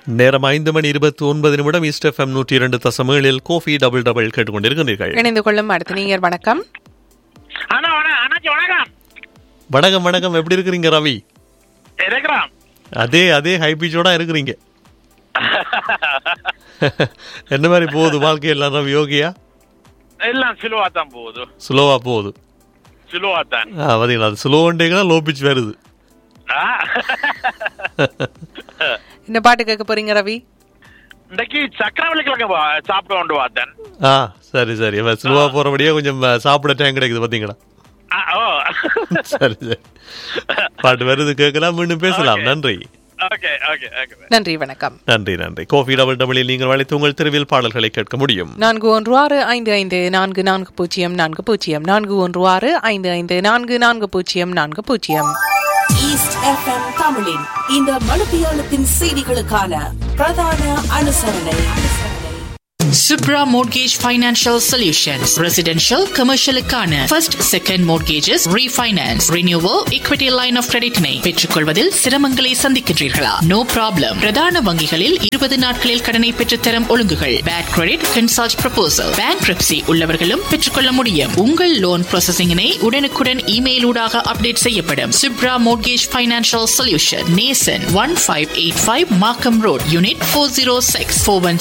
நேரம் ஐந்து மணி இருபத்தி ஒன்பது நிமிடம் ஈஸ்ட் எஃப்எம் நூற்றி இரண்டு தசம் ஏழில் கோஃபி டபுள் டபுள் கேட்டுக்கொண்டிருக்கிறீர்கள் இணைந்து கொள்ளும் அடுத்த நீங்கர் வணக்கம் அண்ணா வணக்கம் அண்ணாச்சி வணக்கம் வணக்கம் வணக்கம் எப்படி இருக்கிறீங்க ரவி இருக்கிறான் அதே அதே ஹை பீச்சோட இருக்கிறீங்க என்ன மாதிரி போகுது வாழ்க்கை எல்லாம் ரவி யோகியா எல்லாம் சிலுவா தான் போகுது ஸ்லோவா போகுது சிலுவா தான் ஆ, பாத்தீங்களா அது ஸ்லோன்ட்டீங்கன்னா லோ பிச் வருது ஆ? என்ன பாட்டு கேட்க போறீங்க ரவி இன்னைக்கு சக்கரவள்ளி கிழங்கு வா- சாப்பிட கொண்டு பார்த்தேன் ஆ சரி சரி இப்ப ஸ்லோவா போறபடியே கொஞ்சம் அஹ், சாப்பிட டைம் கிடைக்குது பாத்தீங்களா ஆ, ஓ சரி சரி பாட்டு வருது கேட்கலாம் மீண்டும் பேசலாம் Okay. நன்றி ஓகே ஓகே ஓகே நன்றி வணக்கம் நன்றி நன்றி கோஃபி டபுள் டபுளில் நீங்கள் அழைத்து உங்கள் தெருவில் பாடல்களை கேட்க முடியும் நான்கு ஒன்று ஆறு ஐந்து ஐந்து நான்கு நான்கு பூஜ்ஜியம் நான்கு பூஜ்ஜியம் நான்கு ஒன்று ஆறு ஐந்து ஐந்து நான்கு நான்கு பூஜ்ஜியம் நான்கு பூஜ்ஜியம் ஈஸ்ட் எஃப்எம் தமிழின் இந்த மனுபியாளத்தின் செய்திகளுக்கான பிரதான அனுசரணை Subra Mortgage Financial Solutions. Residential, commercial க்கான first, second mortgages, refinance, renewal, equity line of credit னை பெற்றுக்கொள்வதில் சிரமங்களை சந்திக்கின்றீர்களா நோ ப்ராப்ளம் பிரதான வங்கிகளில் இருபது நாட்களில் கடனை பெற்றுத்தரும் ஒழுங்குகள் bad credit consult proposal bankruptcy உள்ளவர்களும் பெற்றுக்கொள்ள முடியும் உங்கள் லோன் ப்ராசஸிங்கினை உடனுக்குடன் இமெயில் ஊடாக அப்டேட் செய்யப்படும் Subra Mortgage Financial Solution Nesan one five eight five Markham road unit four zero six four one